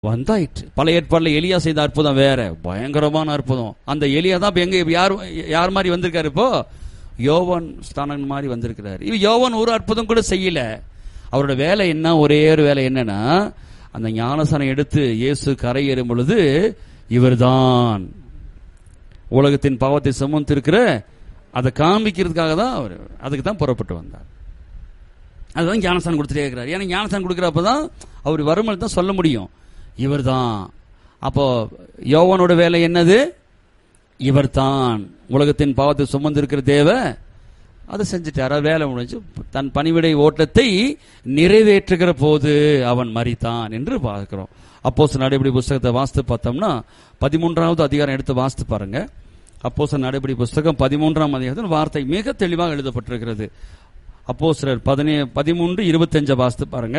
வந்தாயிற்று பல ஏற்பாடுல எலியா செய்த அற்புதம் வேற பயங்கரமான அற்புதம் அந்த எலியா தான் இப்ப எங்க இப்ப யார் யார் மாதிரி வந்திருக்காரு இப்போ யோவான் ஸ்தானன் மாதிரி வந்திருக்கிறாரு இவ யோவான் ஒரு அற்புதம் கூட செய்யல அவரோட வேலை என்ன ஒரே ஒரு வேலை என்னன்னா அந்த ஞானசனம் எடுத்து இயேசு கரையேறும் பொழுது இவர்தான் உலகத்தின் பாவத்தை சுமந்திருக்கிற அதை காமிக்கிறதுக்காக தான் அவர் அதுக்கு தான் புறப்பட்டு வந்தார் அதுதான் ஞானஸ்தானம் கொடுத்துட்டே இருக்கிறார் ஏன்னா ஞானஸ்தானம் கொடுக்குறப்ப தான் அவர் வருமல் தான் சொல்ல முடியும் இவர் தான் அப்போ யோவானோட வேலை என்னது இவர்தான் உலகத்தின் பாவத்தை சுமந்திருக்கிற தேவ அதை செஞ்சுட்டார் அது வேலை முடிஞ்சு தன் பணிவிடை ஓட்டத்தை நிறைவேற்றுகிற போது அவன் மறித்தான் என்று பார்க்கிறோம் அப்போஸ் நடைபடி புஸ்தகத்தை வாசித்து பார்த்தோம்னா பதிமூன்றாவது அதிகாரம் எடுத்து வாசித்து பாருங்க அப்போஸ் நடைபடி புஸ்தகம் பதிமூன்றாம் அதிகாரத்தில் வார்த்தை மிக தெளிவாக எழுதப்பட்டிருக்கிறது அப்போ சிலர் பதினே பதிமூன்று இருபத்தஞ்ச வாசித்து பாருங்க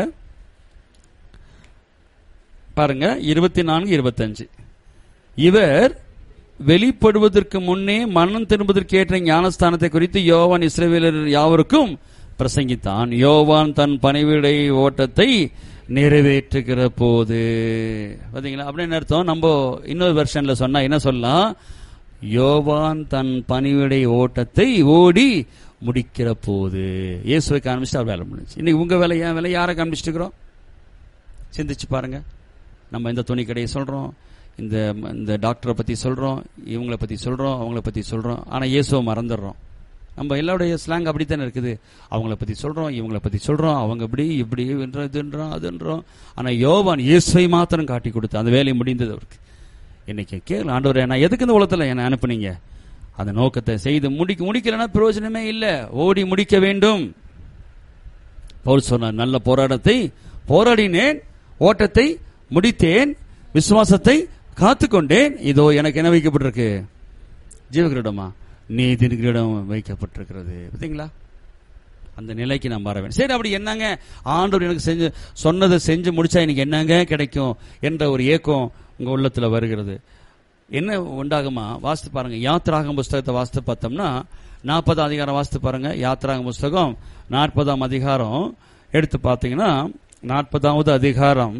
பாருங்க இருபத்தி நான்கு இருபத்தஞ்சு இவர் வெளிப்படுவதற்கு முன்னே மரணம் திரும்புவதற்கு ஏற்ற ஞானஸ்தானத்தை குறித்து யோவான் இஸ்ரவேலர் யாவருக்கும் பிரசங்கித்தான் யோவான் தன் பணிவிடை ஓட்டத்தை நிறைவேற்றுகிற போது பாத்தீங்களா அப்படின்னு அர்த்தம் நம்ம இன்னொரு வெர்ஷன்ல சொன்னா என்ன சொல்லலாம் யோவான் தன் பணிவிடை ஓட்டத்தை ஓடி முடிக்கிற போது இயேசுவை காமிச்சிட்டு அவர் வேலை முடிஞ்சு இன்னைக்கு உங்க வேலை என் வேலை யாரை காமிச்சிட்டு இருக்கிறோம் சிந்திச்சு பாருங்க நம்ம இந்த துணி கடையை சொல்றோம் இந்த இந்த டாக்டரை பத்தி சொல்றோம் இவங்கள பத்தி சொல்றோம் அவங்கள பத்தி சொல்றோம் ஆனா இயேசுவை மறந்துடுறோம் நம்ம எல்லாருடைய ஸ்லாங் அப்படித்தானே இருக்குது அவங்கள பத்தி சொல்றோம் இவங்கள பத்தி சொல்றோம் அவங்க இப்படி இப்படி இதுன்றோம் அதுன்றோம் ஆனா யோவான் இயேசுவை மாத்திரம் காட்டி கொடுத்து அந்த வேலை முடிந்தது அவருக்கு இன்னைக்கு கேளு ஆண்டவர் நான் எதுக்கு இந்த உலகத்துல என்ன அனுப்புனீங்க அந்த நோக்கத்தை செய்து முடிக்க முடிக்கலன்னா பிரயோஜனமே இல்லை ஓடி முடிக்க வேண்டும் பவுல் சொன்னார் நல்ல போராட்டத்தை போராடினேன் ஓட்டத்தை முடித்தேன் விசுவாசத்தை காத்துக்கொண்டேன் இதோ எனக்கு என்ன வைக்கப்பட்டிருக்கு ஜீவகிரீடமா நீதி கிரீடம் வைக்கப்பட்டிருக்கிறது பார்த்தீங்களா அந்த நிலைக்கு நான் வர வேண்டும் சரி அப்படி என்னங்க ஆண்டவர் எனக்கு செஞ்சு சொன்னதை செஞ்சு முடிச்சா எனக்கு என்னங்க கிடைக்கும் என்ற ஒரு ஏக்கம் உங்க உள்ளத்துல வருகிறது என்ன உண்டாகுமா வாசித்து பாருங்க யாத்திராகம் புஸ்தகத்தை வாசித்து பார்த்தோம்னா நாற்பதாம் அதிகாரம் வாசித்து பாருங்க யாத்திராகம் புஸ்தகம் நாற்பதாம் அதிகாரம் எடுத்து பார்த்தீங்கன்னா நாற்பதாவது அதிகாரம்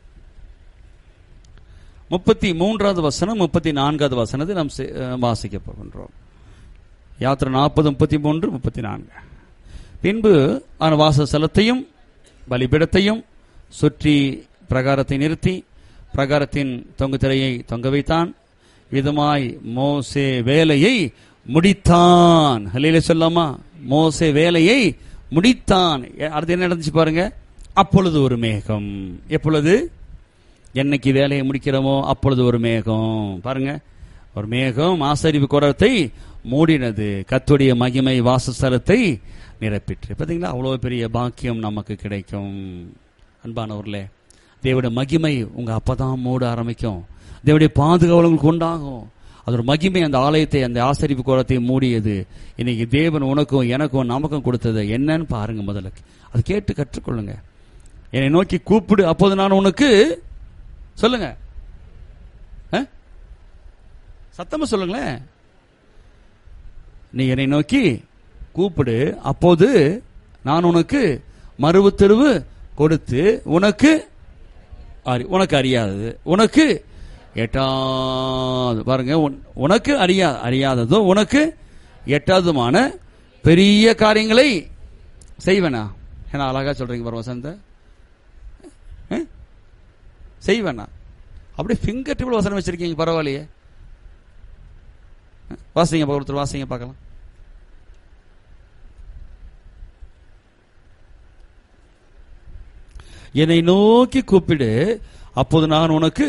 முப்பத்தி மூன்றாவது வசனம் முப்பத்தி நான்காவது வசனத்தை நாம் வாசிக்க போகின்றோம் யாத்திரை நாற்பது முப்பத்தி மூன்று முப்பத்தி நான்கு பின்பு அவன் வாசஸ்தலத்தையும் பலிபிடத்தையும் சுற்றி பிரகாரத்தை நிறுத்தி பிரகாரத்தின் தொங்கு திரையை தொங்க வைத்தான் விதமாய் மோசே வேலையை முடித்தான் ஹலையில சொல்லாமா மோசே வேலையை முடித்தான் அடுத்து என்ன நடந்துச்சு பாருங்க அப்பொழுது ஒரு மேகம் எப்பொழுது என்னைக்கு வேலையை முடிக்கிறோமோ அப்பொழுது ஒரு மேகம் பாருங்க ஒரு மேகம் ஆசரிப்பு குடத்தை மூடினது கத்துடைய மகிமை வாசஸ்தலத்தை நிரப்பிற்று பார்த்தீங்களா அவ்வளோ பெரிய பாக்கியம் நமக்கு கிடைக்கும் அன்பானவர்களே தேவடைய மகிமை உங்க அப்பதான் மூட ஆரம்பிக்கும் தேவடைய பாதுகாவல் உங்களுக்கு உண்டாகும் அதோட மகிமை அந்த ஆலயத்தை அந்த ஆசரிப்பு கோலத்தை மூடியது இன்னைக்கு தேவன் உனக்கும் எனக்கும் நமக்கும் கொடுத்தது என்னன்னு பாருங்க முதல்ல அது கேட்டு கற்றுக்கொள்ளுங்க என்னை நோக்கி கூப்பிடு அப்போது நான் உனக்கு சொல்லுங்க சத்தமா சொல்லுங்களேன் நீ என்னை நோக்கி கூப்பிடு அப்போது நான் உனக்கு மறுவு தெருவு கொடுத்து உனக்கு உனக்கு அறியாதது உனக்கு எட்டாவது பாருங்க உனக்கு அறியா அறியாததும் உனக்கு எட்டாவதுமான பெரிய காரியங்களை செய்வேனா ஏன்னா அழகா சொல்றீங்க பாரு வசந்த செய்வேனா அப்படியே ஃபிங்கர் டிபிள் வசனம் வச்சிருக்கீங்க பரவாயில்லையே வாசிங்க ஒருத்தர் வாசிங்க பார்க்கலாம் என்னை நோக்கி கூப்பிடு அப்போது நான் உனக்கு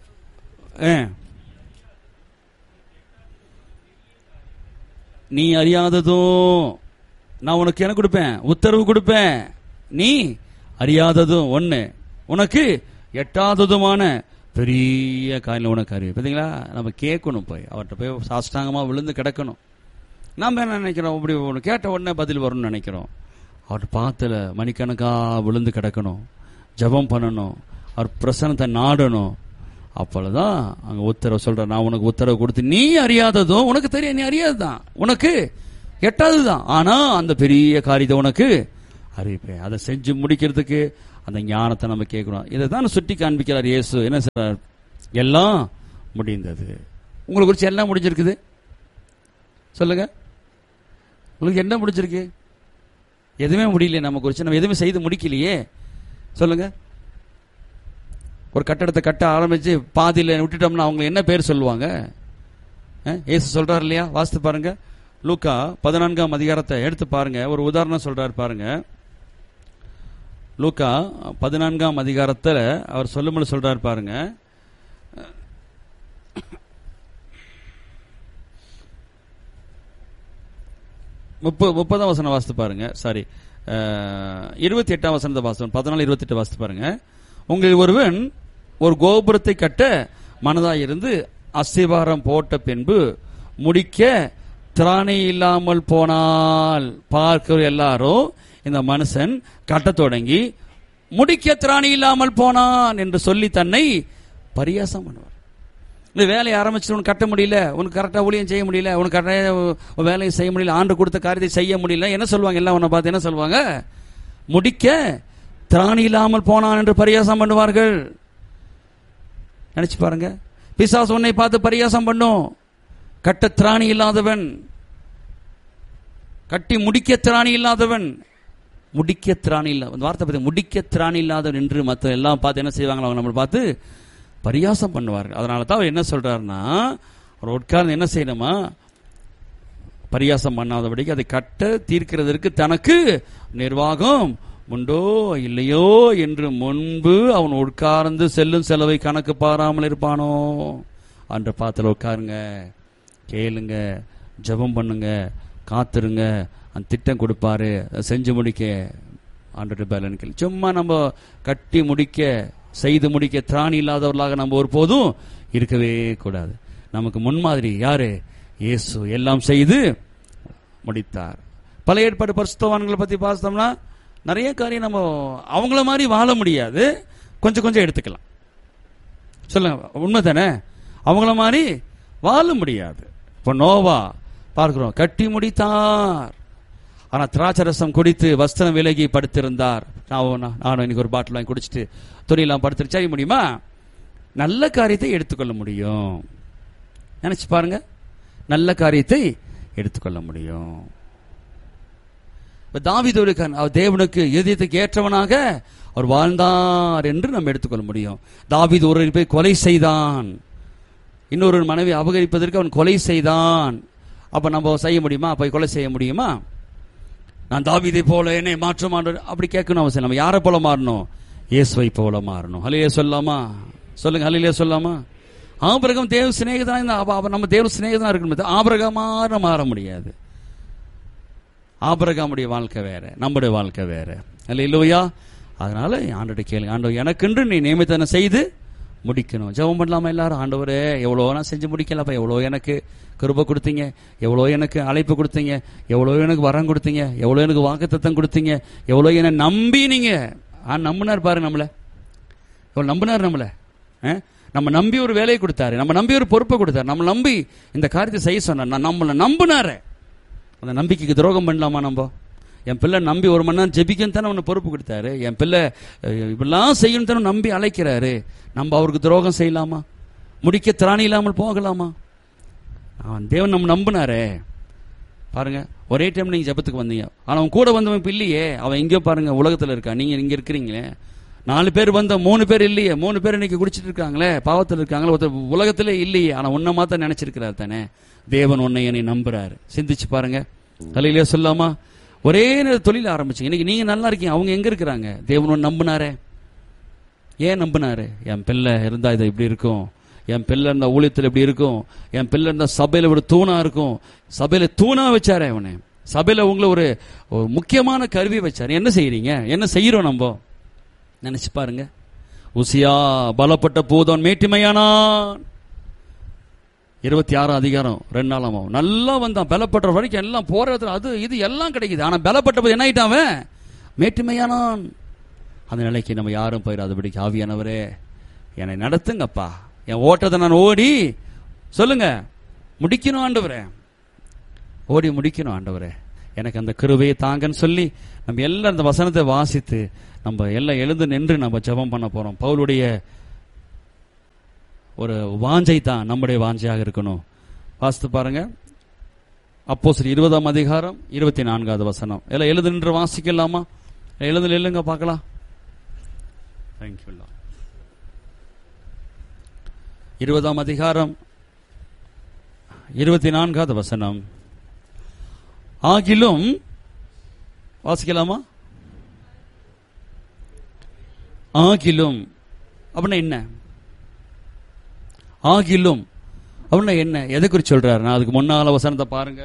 நீ அறியாததும் நான் உனக்கு என்ன கொடுப்பேன் உத்தரவு கொடுப்பேன் நீ அறியாததும் ஒண்ணு உனக்கு எட்டாததுமான பெரிய காரியம் உனக்கு அறிவு பார்த்தீங்களா நம்ம கேட்கணும் போய் அவர்கிட்ட போய் சாஷ்டாங்கமா விழுந்து கிடக்கணும் நாம என்ன நினைக்கிறோம் இப்படி ஒன்று கேட்ட உடனே பதில் வரும்னு நினைக்கிறோம் அவர்கிட்ட பார்த்துல மணிக்கணக்கா விழுந்து கிடக்கணும் ஜபம் பண்ணணும் அவர் பிரசனத்தை நாடணும் அப்பொழுதுதான் அங்க உத்தரவு சொல்ற நான் உனக்கு உத்தரவு கொடுத்து நீ அறியாததும் உனக்கு தெரியும் நீ அறியாதுதான் உனக்கு எட்டாவதுதான் ஆனா அந்த பெரிய காரியத்தை உனக்கு அறிவிப்பேன் அதை செஞ்சு முடிக்கிறதுக்கு அந்த ஞானத்தை நம்ம கேட்கிறோம் இதை தான் சுட்டி காண்பிக்கிறார் இயேசு என்ன சொல்றார் எல்லாம் முடிந்தது உங்களை குறித்து எல்லாம் முடிஞ்சிருக்குது சொல்லுங்க உங்களுக்கு என்ன முடிஞ்சிருக்கு எதுவுமே முடியலையே நம்ம குறித்து நம்ம எதுவுமே செய்து முடிக்கலையே சொல்லுங்க ஒரு கட்டடத்தை கட்ட ஆரம்பிச்சு பாதியில் விட்டுட்டோம்னா அவங்க என்ன பேர் சொல்லுவாங்க அஹ், இயேசு சொல்றாரு இல்லையா வாசித்து பாருங்க லூக்கா பதினான்காம் அதிகாரத்தை எடுத்து பாருங்க ஒரு உதாரணம் சொல்றாரு பாருங்க லூக்கா பதினான்காம் அதிகாரத்துல அவர் சொல்லும்போது சொல்றாரு பாருங்க முப்பது முப்பதாம் வசனம் வாசித்து பாருங்க சாரி இருபத்தி எட்டாம் வசனத்தை வாசித்து பதினாலு இருபத்தி எட்டு வாசித்து பாருங்க உங்களில் ஒருவன் ஒரு கோபுரத்தை கட்ட மனதாய் இருந்து அஸ்திவாரம் போட்ட பின்பு முடிக்க திராணி இல்லாமல் போனால் பார்க்கிற எல்லாரும் இந்த மனுஷன் கட்டத் தொடங்கி முடிக்க திராணி இல்லாமல் போனான் என்று சொல்லி தன்னை பரியாசம் பண்ணுவார் இந்த வேலையை ஆரம்பிச்சு உனக்கு கட்ட முடியல உனக்கு கரெக்டாக ஊழியம் செய்ய முடியல உனக்கு கரெக்டாக வேலையை செய்ய முடியல ஆண்டு கொடுத்த காரியத்தை செய்ய முடியல என்ன சொல்லுவாங்க எல்லாம் உன்னை பார்த்து என்ன சொல்லுவாங்க முடிக்க திராணி இல்லாமல் போனான் என்று பரியாசம் பண்ணுவார்கள் நினைச்சு பாருங்க பிசாசு உன்னை பார்த்து பரியாசம் பண்ணும் கட்ட திராணி இல்லாதவன் கட்டி முடிக்க திராணி இல்லாதவன் முடிக்க திராணி இல்ல அந்த வார்த்தை பத்தி முடிக்க திராணி இல்லாதவன் என்று மற்ற எல்லாம் பார்த்து என்ன செய்வாங்க அவங்க நம்மளை பார்த்து பரியாசம் பண்ணுவார்கள் அதனால தான் அவர் என்ன சொல்றாருன்னா அவர் உட்கார்ந்து என்ன செய்யணுமா பரியாசம் பண்ணாதபடிக்கு அதை கட்ட தீர்க்கிறதற்கு தனக்கு நிர்வாகம் உண்டோ இல்லையோ என்று முன்பு அவன் உட்கார்ந்து செல்லும் செலவை கணக்கு பாராமல் இருப்பானோ அன்ற பாத்துல உட்காருங்க கேளுங்க ஜெபம் பண்ணுங்க காத்துருங்க அந்த திட்டம் கொடுப்பாரு அதை செஞ்சு முடிக்க ஆண்டு பேலன் கேள்வி சும்மா நம்ம கட்டி முடிக்க செய்து முடிக்க திராணி இல்லாதவர்களாக நம்ம ஒருபோதும் இருக்கவே கூடாது நமக்கு முன்மாதிரி யாரு இயேசு எல்லாம் செய்து முடித்தார் பழைய ஏற்பாடு பரிசுத்தவான்களை பத்தி பார்த்தோம்னா நிறைய காரியம் நம்ம அவங்கள மாதிரி வாழ முடியாது கொஞ்சம் கொஞ்சம் எடுத்துக்கலாம் சொல்லுங்க உண்மை தானே அவங்கள மாதிரி வாழ முடியாது இப்போ நோவா பார்க்கிறோம் கட்டி முடித்தார் ஆனா திராட்சரசம் குடித்து வஸ்திரம் விலகி படுத்திருந்தார் நான் நானும் இன்னைக்கு ஒரு பாட்டில் வாங்கி குடிச்சிட்டு துணியெல்லாம் படுத்து செய்ய முடியுமா நல்ல காரியத்தை எடுத்துக்கொள்ள முடியும் நினைச்சு பாருங்க நல்ல காரியத்தை எடுத்துக்கொள்ள முடியும் இப்ப தாவீது ஒரு கண் அவர் தேவனுக்கு இதயத்துக்கு ஏற்றவனாக அவர் வாழ்ந்தார் என்று நம்ம எடுத்துக்கொள்ள முடியும் தாவீது ஒரு போய் கொலை செய்தான் இன்னொரு மனைவி அபகரிப்பதற்கு அவன் கொலை செய்தான் அப்ப நம்ம செய்ய முடியுமா போய் கொலை செய்ய முடியுமா நான் தாவீதை போல என்னை மாற்ற மாட்டேன் அப்படி கேட்கணும் அவசியம் நம்ம யாரை போல மாறணும் இயேசுவை போல மாறணும் ஹலையே சொல்லாமா சொல்லுங்க ஹலையிலே சொல்லாமா ஆபிரகம் தேவ சிநேகிதனா அப்ப அப்ப நம்ம தேவ சிநேகிதனா இருக்கணும் ஆபிரகமாக மாற முடியாது ஆபிரகாமுடைய வாழ்க்கை வேற நம்முடைய வாழ்க்கை வேற அல்ல இல்லையா அதனால ஆண்டோட கேளுங்க ஆண்டவர் எனக்கென்று நீ நியமித்தனை செய்து முடிக்கணும் ஜெபம் பண்ணலாமா எல்லாரும் ஆண்டவரே எவ்வளோ நான் செஞ்சு முடிக்கலப்பா எவ்வளோ எனக்கு கிருபை கொடுத்தீங்க எவ்வளோ எனக்கு அழைப்பு கொடுத்தீங்க எவ்வளோ எனக்கு வரம் கொடுத்தீங்க எவ்வளோ எனக்கு வாக்குத்தத்தம் கொடுத்தீங்க எவ்வளோ என்னை நம்பி நீங்க ஆ நம்பினார் பாரு நம்மள எவ்வளோ நம்பினார் நம்மள ஆ? நம்ம நம்பி ஒரு வேலையை கொடுத்தாரு நம்ம நம்பி ஒரு பொறுப்பை கொடுத்தாரு நம்ம நம்பி இந்த காரியத்தை செய்ய சொன்னார் நான் நம்மளை நம்பினாரு அந்த நம்பிக்கைக்கு துரோகம் பண்ணலாமா நம்ம என் பிள்ளை நம்பி ஒரு மணி நேரம் ஜெபிக்கன்னு தானே அவனை பொறுப்பு கொடுத்தாரு என் பிள்ளை அஹ், இப்படிலாம் செய்யணும் தானே நம்பி அழைக்கிறாரு நம்ம அவருக்கு துரோகம் செய்யலாமா முடிக்க திராணி இல்லாமல் போகலாமா அவன் தேவன் நம்ம நம்பினாரே பாருங்க ஒரே டைம் நீங்க ஜெபத்துக்கு வந்தீங்க ஆனா அவன் கூட வந்தவன் இப்ப இல்லையே அவன் எங்கேயோ பாருங்க உலகத்துல இருக்கா நீங்க இங்க இருக்கிறீங்களே நாலு பேர் வந்த மூணு பேர் இல்லையே மூணு பேர் இன்னைக்கு குடிச்சிட்டு இருக்காங்களே பாவத்தில் இருக்காங்களே ஒருத்தர் உலகத்திலே இல்லையே ஆனா உன்னை மாத்த நினைச்சிருக்கிறார் தானே தேவன் உன்னை என்னை நம்புறாரு சிந்திச்சு பாருங்க தலையிலே சொல்லாமா ஒரே நேர தொழில் ஆரம்பிச்சு இன்னைக்கு நீங்க நல்லா இருக்கீங்க அவங்க எங்க இருக்கிறாங்க தேவன் உன்னை நம்பினாரே ஏன் நம்பினாரு என் பிள்ளை இருந்தா இது இப்படி இருக்கும் என் பிள்ளை இருந்தா ஊழியத்தில் இப்படி இருக்கும் என் பிள்ளை இருந்தா சபையில ஒரு தூணா இருக்கும் சபையில தூணா வச்சாரே அவனை சபையில உங்களை ஒரு ஒரு முக்கியமான கருவி வச்சாரு என்ன செய்யறீங்க என்ன செய்யறோம் நம்ம நினைச்சு பாருங்க உசியா பலப்பட்ட பூதன் மேட்டிமையானான் இருபத்தி ஆறாம் அதிகாரம் ரெண்டு நாளாம் ஆகும். நல்லா வந்தான் பலப்பட்ட வரைக்கும் எல்லாம் போற இடத்துல அது இது எல்லாம் கிடைக்குது ஆனா பலப்பட்ட போது என்ன ஆயிட்டான் அவன் மேட்டுமையானான் அந்த நிலைக்கு நம்ம யாரும் போயிடாதபடிக்கு ஆவியானவரே என்னை நடத்துங்கப்பா என் ஓட்டத்தை நான் ஓடி சொல்லுங்க முடிக்கணும் ஆண்டவரே ஓடி முடிக்கணும் ஆண்டவரே எனக்கு அந்த கிருபையை தாங்கன்னு சொல்லி நம்ம எல்லாம் அந்த வசனத்தை வாசித்து நம்ம எல்லாம் எழுந்து நின்று நம்ம ஜெபம் பண்ண போறோம் பவுலுடைய ஒரு வாஞ்சை தான் நம்முடைய வாஞ்சையாக இருக்கணும் வாசித்து பாருங்க அப்போ சரி இருபதாம் அதிகாரம் இருபத்தி நான்காவது வசனம் எல்லாம் எழுந்து நின்று வாசிக்கலாமா எழுந்து நில்லுங்க பார்க்கலாம் தேங்க்யூ இருபதாம் அதிகாரம் இருபத்தி நான்காவது வசனம் ஆகிலும் வாசிக்கலாமா ஆகிலும் அப்படின்னா என்ன ஆகிலும் அப்படின்னா என்ன எதை குறித்து சொல்றாரு நான் அதுக்கு முன்னால வசனத்தை பாருங்க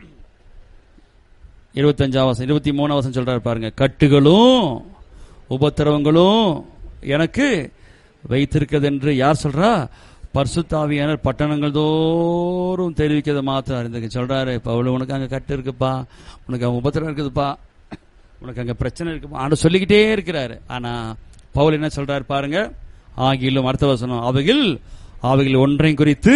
இருபத்தஞ்சாம் வசனம் இருபத்தி மூணாம் வசனம் சொல்றாரு பாருங்க கட்டுகளும் உபத்திரவங்களும் எனக்கு வைத்திருக்கிறது என்று யார் சொல்றா பர்சுத்தாவியானர் பட்டணங்கள் தோறும் தெரிவிக்கிறது மாத்திரம் அறிந்துக்க சொல்றாரு பவுல் உனக்கு அங்க கட்டு இருக்குப்பா உனக்கு அங்க உபத்திரம் இருக்குதுப்பா உனக்கு அங்க பிரச்சனை இருக்குப்பா ஆண்டு சொல்லிக்கிட்டே இருக்கிறாரு ஆனா பவுல் என்ன சொல்றாரு பாருங்க ஆகிலும் அடுத்த வசனம் அவைகள் அவைகள் ஒன்றையும் குறித்து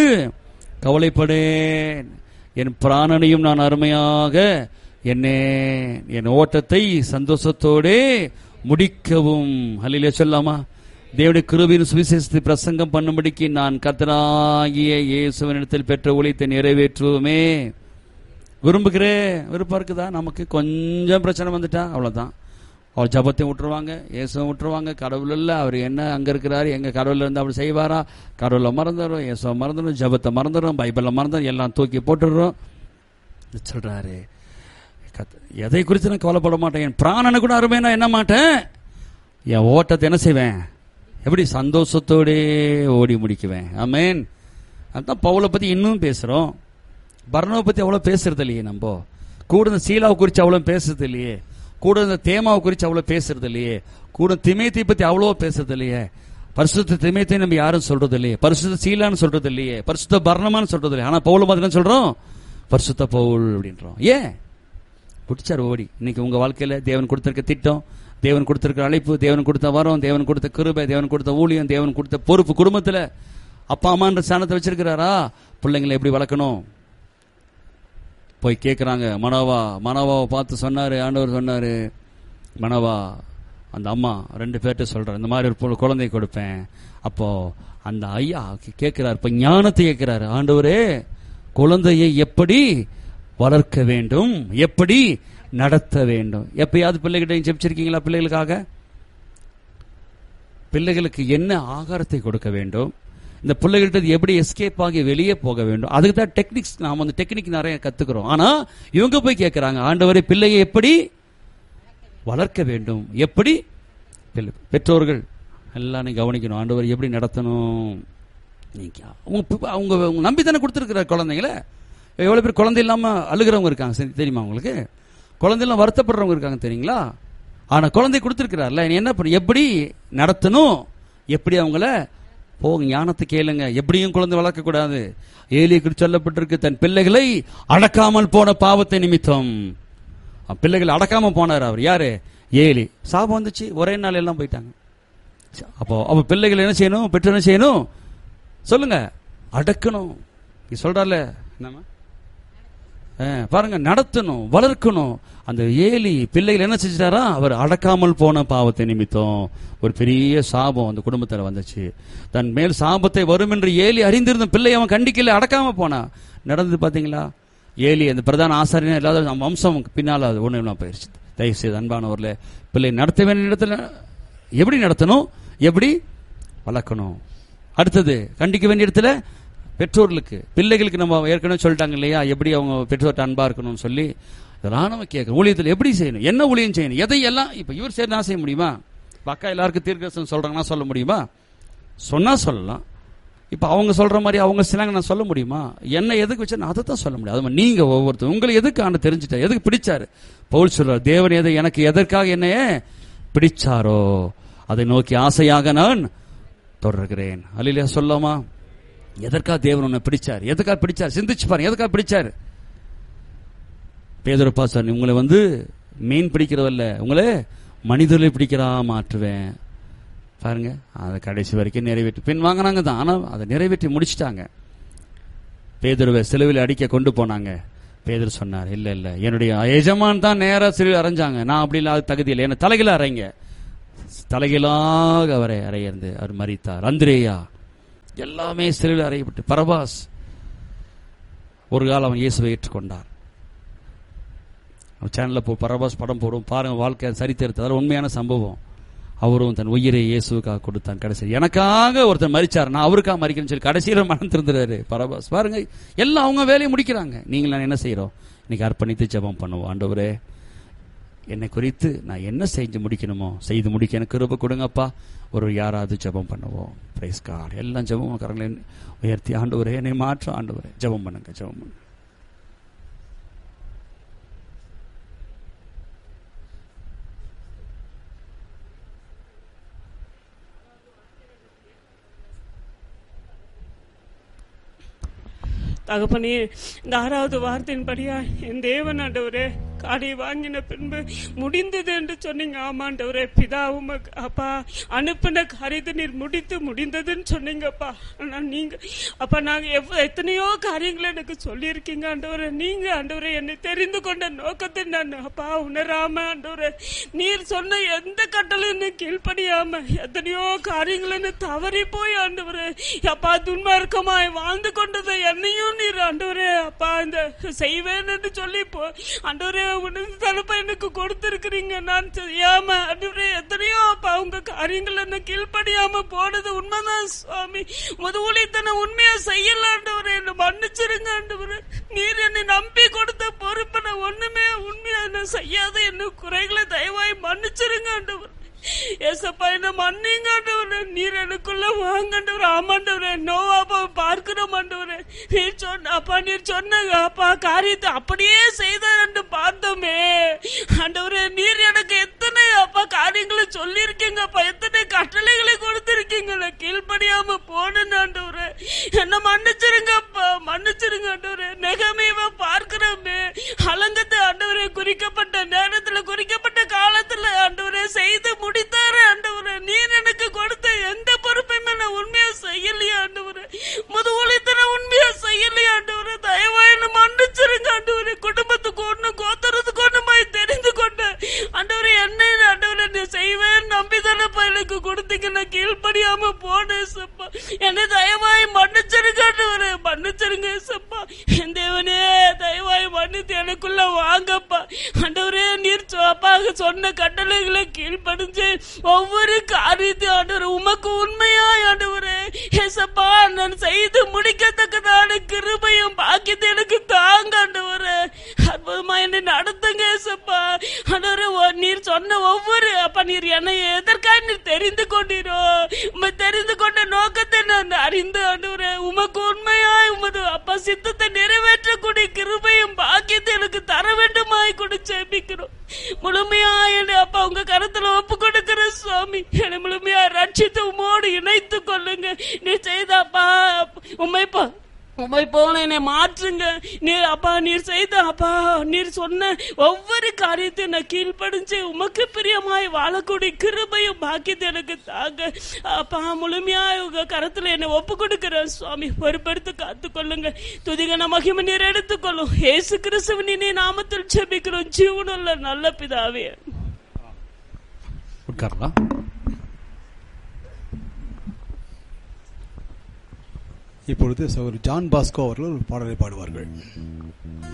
கவலைப்படேன் என் பிராணனையும் நான் அருமையாக என்னே என் ஓட்டத்தை சந்தோஷத்தோடே முடிக்கவும் ஹல்லேலூயா சொல்லாமா தேவனுடைய கிருபையின் சுவிசேஷத்தை பிரசங்கம் பண்ணும்படிக்கு நான் கத்தராகிய இயேசுவனிடத்தில் பெற்ற ஊழியத்தை நிறைவேற்றுவோமே விரும்புகிறேன் விருப்பம் இருக்குதா நமக்கு கொஞ்சம் பிரச்சனை வந்துட்டா அவ்வளவுதான் அவர் ஜபத்தை விட்டுருவாங்க இயேசுவை விட்டுருவாங்க கடவுள் இல்ல அவர் என்ன அங்க இருக்கிறாரு எங்க கடவுள்ல இருந்து அவர் செய்வாரா கடவுளை மறந்துடும் இயேசுவை மறந்துடும் ஜபத்தை மறந்துடும் பைபிளை மறந்துடும் எல்லாம் தூக்கி போட்டுடுறோம் சொல்றாரு கத்த- எதை குறித்து நான் கவலைப்பட மாட்டேன் என் பிராணனை கூட அருமை நான் என்ன மாட்டேன் என் ஓட்டத்தை என்ன செய்வேன் எப்படி சந்தோஷத்தோடே ஓடி முடிக்குவேன் ஆமென் அதான் பவுலை பத்தி இன்னும் பேசுறோம் பர்ணவை பத்தி அவ்வளவு பேசுறது இல்லையே நம்ம கூட இந்த சீலாவை குறித்து அவ்வளவு பேசுறது இல்லையே கூட இந்த தேமாவை குறித்து அவ்வளவு பேசுறது இல்லையே கூட திமேத்தை பத்தி அவ்வளோ பேசுறது இல்லையே பரிசுத்த திமேத்தை நம்ம யாரும் சொல்றது இல்லையே பரிசுத்த சீலான்னு சொல்றது இல்லையே பரிசுத்த பர்ணமான்னு சொல்றது இல்லையே ஆனா பவுல பார்த்து என்ன சொல்றோம் பரிசுத்த பவுல் அப்படின்றோம் ஏன் பிடிச்சார் ஓடி இன்னைக்கு உங்க வாழ்க்கையில தேவன் கொடுத்திருக்க திட்டம் தேவன் கொடுத்திருக்க அழைப்பு தேவன் கொடுத்த வரம் தேவன் கொடுத்த கிருபை தேவன் கொடுத்த ஊழியம் தேவன் கொடுத்த பொறுப்பு குடும்பத்துல அப்பா அம்மான்ற ஸ்தானத்தை வச்சிருக்கிறாரா பிள்ளைங்களை எப்படி வளர்க்கணும் போய் கேட்குறாங்க மனோவா மனோவாவை பார்த்து சொன்னாரு ஆண்டவர் சொன்னாரு மனோவா அந்த அம்மா ரெண்டு பேர்கிட்ட சொல்றாரு இந்த மாதிரி ஒரு பொ- குழந்தை கொடுப்பேன் அப்போ அந்த ஐயா கேட்கிறார் இப்ப ஞானத்தை கேட்கிறாரு ஆண்டவரே குழந்தையை எப்படி வளர்க்க வேண்டும் எப்படி நடத்த வேண்டும் எப்பயாவது பிள்ளைகிட்ட ஜெபிச்சிருக்கீங்களா பிள்ளைகளுக்காக பிள்ளைகளுக்கு என்ன ஆகாரத்தை கொடுக்க வேண்டும் இந்த பிள்ளைகள்ட்ட எப்படி எஸ்கேப் ஆகி வெளியே போக வேண்டும் அதுக்கு தான் டெக்னிக்ஸ் நாம் வந்து டெக்னிக் நிறைய கத்துக்கிறோம் ஆனா இவங்க போய் கேட்கறாங்க ஆண்டவரே பிள்ளையை எப்படி வளர்க்க வேண்டும் எப்படி பிள்ளை- பெற்றோர்கள் எல்லாம் நீ கவனிக்கணும் ஆண்டவர் எப்படி நடத்தணும் நீங்க அவங்க பி- அவங்க அவங்க நம்பி தானே கொடுத்துருக்கிற குழந்தைங்கள எவ்வளவு பேர் குழந்தை இல்லாம அழுகிறவங்க இருக்காங்க சரி, தெரியுமா உங்களுக்கு குழந்தை எல்லாம் வருத்தப்படுறவங்க இருக்காங்க தெரியுங்களா ஆனா குழந்தை கொடுத்துருக்கிறார்ல நீ என்ன பண்ண எப்படி நடத்தணும் எப்படி அவங்கள போங்க ஞானத்தை கேளுங்க எப்படியும் குழந்தை வளர்க்க கூடாது ஏலியை குறித்து சொல்லப்பட்டிருக்கு தன் பிள்ளைகளை அடக்காமல் போன பாவத்தை நிமித்தம் அவன் பிள்ளைகளை அடக்காம போனார் அவர் யாரு ஏலி சாபம் வந்துச்சு ஒரே நாள் எல்லாம் போயிட்டாங்க அப்போ அப்ப பிள்ளைகள் என்ன செய்யணும் பெற்றோர் என்ன செய்யணும் சொல்லுங்க அடக்கணும் நீ சொல்றால என்னம்மா ஆ, பாருங்க நடத்தணும் வளர்க்கணும் அந்த ஏலி பிள்ளைகள் என்ன செஞ்சிட்டாரா அவர் அடக்காமல் போன பாவத்தை நிமித்தம் ஒரு பெரிய சாபம் அந்த குடும்பத்தில் வந்துச்சு தன் மேல் சாபத்தை வரும் என்று ஏலி அறிந்திருந்த பிள்ளை அவன் கண்டிக்கல அடக்காம போனான் நடந்தது பாத்தீங்களா ஏலி அந்த பிரதான ஆசாரியன் இல்லாத அவன் வம்சம் பின்னால அது ஒண்ணு இல்லாம போயிருச்சு தயவு செய்து அன்பானவர்ல பிள்ளை நடத்த வேண்டிய இடத்துல எப்படி நடத்தணும் எப்படி வளர்க்கணும் அடுத்தது கண்டிக்க வேண்டிய இடத்துல பெற்றோர்களுக்கு பிள்ளைகளுக்கு நம்ம ஏற்கனவே சொல்லிட்டாங்க இல்லையா எப்படி அவங்க பெற்றோர்கிட்ட அன்பா இருக்கணும்னு சொல்லி இதெல்லாம் நம்ம கேட்கணும் ஊழியத்தில் எப்படி செய்யணும் என்ன ஊழியம் செய்யணும் எதையெல்லாம் இப்ப இவர் சரி நான் செய்ய முடியுமா இப்ப அக்கா எல்லாருக்கும் தீர்க்கதரிசனம் சொல்றாங்கன்னா சொல்ல முடியுமா சொன்னா சொல்லலாம் இப்ப அவங்க சொல்ற மாதிரி அவங்க சிலங்க நான் சொல்ல முடியுமா என்ன எதுக்கு வச்சா நான் அதை தான் சொல்ல முடியும் அது மாதிரி நீங்க ஒவ்வொருத்தர் உங்களுக்கு எதுக்கு ஆண்டு தெரிஞ்சுட்டா எதுக்கு பிடிச்சாரு பவுல் சொல்றார் தேவன் எதை எனக்கு எதற்காக என்னைய பிடிச்சாரோ அதை நோக்கி ஆசையாக நான் தொடர்கிறேன் அல்லையா சொல்லாமா எதற்காக தேவன் உன்னை பிடிச்சார் எதுக்காக பிடிச்சார் சிந்திச்சு பாருங்க எதுக்காக பிடிச்சார் பேதரப்பா சார் உங்களை வந்து மீன் பிடிக்கிறதல்ல உங்களை மனிதர்களை பிடிக்கிறா மாற்றுவேன் பாருங்க அதை கடைசி வரைக்கும் நிறைவேற்றி பின் வாங்கினாங்க தான் ஆனால் அதை நிறைவேற்றி முடிச்சிட்டாங்க பேதுருவை சிலுவையில் அடிக்க கொண்டு போனாங்க பேதர் சொன்னார் இல்ல இல்ல என்னுடைய எஜமான் தான் நேரா சிறு அரைஞ்சாங்க நான் அப்படி இல்லாத தகுதி இல்லை என்ன தலைகீழ அறைங்க தலைகீழாக அவரை அறையர்ந்து அவர் மறித்தார் அந்திரேயா எல்லாமே சிறையில் அறையப்பட்டு பரபாஸ் ஒரு காலம் அவன் இயேசுவை ஏற்றுக்கொண்டார் சேனல்ல போ பரபாஸ் படம் போடும் பாருங்க வாழ்க்கை சரித்திரத்தை அதெல்லாம் உண்மையான சம்பவம் அவரும் தன் உயிரை இயேசுக்காக கொடுத்தான் கடைசி எனக்காக ஒருத்தர் மறிச்சார் நான் அவருக்காக மறிக்கிறேன்னு சொல்லி கடைசியில மனம் திறந்துறாரு பரபாஸ் பாருங்க எல்லாம் அவங்க வேலையை முடிக்கிறாங்க நீங்கள் நான் என்ன செய்யறோம் இன்னைக்கு அர்ப்பணித்து ஜெபம் பண்ணுவோம் ஆண்டவரே என்னை குறித்து நான் என்ன செஞ்சு முடிக்கணுமோ செய்து முடிக்க எனக்கு கிருப கொடுங்கப்பா ஒரு யாராவது ஜெபம் பண்ணுவோம் பிரைஸ் கார்டு எல்லாம் ஜெபம் கரங்களை உயர்த்தி ஆண்டவரே என்னை மாற்ற ஆண்டவரே ஜெபம் பண்ணுங்க ஜெபம் பண்ணுங்க தகப்பனே இந்த ஆறாவது வார்த்தையின்படியா என் தேவன் ஆண்டவரே காடை வாங்கின பின்பு முடிந்தது என்று சொன்னீங்க ஆமாண்டவரே பிதா உமக்கு அப்பா அனுப்பின காரியத்தை நீர் முடித்து முடிந்ததுன்னு சொன்னீங்கப்பா ஆனா நீங்க அப்பா நாங்க எவ்வ- எத்தனையோ காரியங்களை எனக்கு சொல்லியிருக்கீங்க ஆண்டவரே நீங்க ஆண்டவரே என்னை தெரிந்து கொண்ட நோக்கத்தை நான் அப்பா உணராம ஆண்டவரே நீர் சொன்ன எந்த கட்டளையும் கீழ்ப்படியாம எத்தனையோ காரியங்களை தவறி போய் ஆண்டவரே அப்பா துன்மார்க்கமாய் வாழ்ந்து கொண்டதை என்னையும் நீர் ஆண்டவரே அப்பா இந்த செய்வேன் என்று சொல்லி போ ஆண்டவரே உனது தலைப்பை எனக்கு கொடுத்திருக்கிறீங்க நான் செய்யாம ஆண்டவரே எத்தனையோ அப்பா உங்க காரியங்கள் என்ன கீழ்ப்படியாம போனது உண்மைதான் சுவாமி முது ஊழியத்தனை உண்மையா செய்யல ஆண்டவரே என்ன மன்னிச்சிருங்க ஆண்டவரே நீர் என்னை நம்பி கொடுத்த பொறுப்பை நான் ஒண்ணுமே உண்மையா நான் செய்யாத என்ன குறைகளை தயவாய் மன்னிச்சிருங்க ஆண்டவர் ஏசப்பா என்ன மன்னிங்க ஆண்டவரே நீர் எனக்குள்ள வாங்கண்டவர் ஆமாண்டவரே நோவாப்பா பார்க்கிறோம் ஆண்டவரே நீர் சொன்ன அப்பா நீர் சொன்ன அப்பா காரியத்தை அப்படியே செய்தார் என்று பார்த்தோமே ஆண்டவரே நீர் எனக்கு எத்தனை அப்பா காரியங்களை சொல்லியிருக்கீங்க அப்பா எத்தனை கட்டளைகளை கொடுத்திருக்கீங்க நான் கீழ்ப்படியாம போனேன் ஆண்டவரே என்ன மன்னிச்சிருங்க அப்பா மன்னிச்சிருங்க ஆண்டவரே நெகமையவ பார்க்கிறோமே அலங்கத்தை ஆண்டவரே குறிக்கப்பட்ட நேரத்துல குறிக்கப்பட்ட காலத்துல ஆண்டவரே செய்து முடித்தாரு ஆண்டவரே நீர் எனக்கு கொடுத்த எந்த பொறுப்பையுமே நான் உண்மையா செய்யலையா ஆண்டவரே முது ஒளித்தன உண்மையா செய்யலையா ஆண்டவரே தயவா என்ன மன்னிச்சிருங்க ஆண்டவரே குடும்பத்துக்கு ஒண்ணு கோத்தரத்துக்கு ஒண்ணுமாய் தெரிந்து கொண்ட ஆண்டவரே என்ன ஆண்டவரே நீ செய்வேன் நம்பிதானப்பா எனக்கு கொடுத்தீங்க நான் கீழ்ப்படியாம போனேன் சப்பா என்னை தயவாய் மன்னிச்சிருங்க ஆண்டவரே மன்னிச்சிருங்க சப்பா என் தேவனே தயவாய் மன்னித்து எனக்குள்ள வாங்கப்பா ஆண்டவரே நீர் சொ- அப்பாவுக்கு சொன்ன கட்டளைகளை கீழ்ப்படிஞ்சு ஒவ்வொரு காரியத்தையும் ஆண்டவர் உமக்கு உண்மையாய் ஆண்டவரே ஏசப்பா நான் செய்து முடிக்கத்தக்கதான கிருபையும் பாக்கியத்தை எனக்கு தாங்க ஆண்டவரே அற்புதமா என்னை நடத்துங்க ஏசப்பா ஆண்டவரே ஒ- நீர் சொன்ன ஒவ்வொரு அப்பா நீர் என்னை எதற்காக நீர் தெரிந்து கொண்டீரோ உம்மை தெரிந்து கொண்ட நோக்கத்தை நான் அறிந்து ஆண்டவரே உமக்கு உண்மையாய் உமது அப்பா சித்தத்தை நிறைவேற்றக்கூடிய கிருபையும் பாக்கியத்தை எனக்கு தர வேண்டுமாய் கொண்டு ஜெபிக்கிறோம் முழுமையா என்னை அப்பா உங்க கருத்துல ஒப்பு கொடுக்கிற சுவாமி என்னை முழுமையா ரட்சித்து உமோடு இணைத்து கொள்ளுங்க நீ செய்த அப்பா உண்மை உமை போல என்னை மாற்றுங்க நீர் அப்பா நீர் செய்த அப்பா நீர் சொன்ன ஒவ்வொரு காரியத்தையும் நான் கீழ்ப்படிஞ்சு உமக்கு பிரியமாய் வாழக்கூடிய கிருபையும் பாக்கியத்தை எனக்கு தாங்க அப்பா முழுமையா உங்க கரத்துல என்னை ஒப்பு கொடுக்கிறேன் சுவாமி பொறுப்பெடுத்து காத்துக்கொள்ளுங்க துதிகன மகிமை நீர் எடுத்துக்கொள்ளும் ஏசு கிறிஸ்துவின் இனி நாமத்தில் ஜெபிக்கிறோம் ஜீவனுள்ள நல்ல பிதாவே உட்காரலாம் இப்பொழுது சகோதரர் ஜான் பாஸ்கோ அவர்கள் ஒரு பாடலை பாடுவார்கள்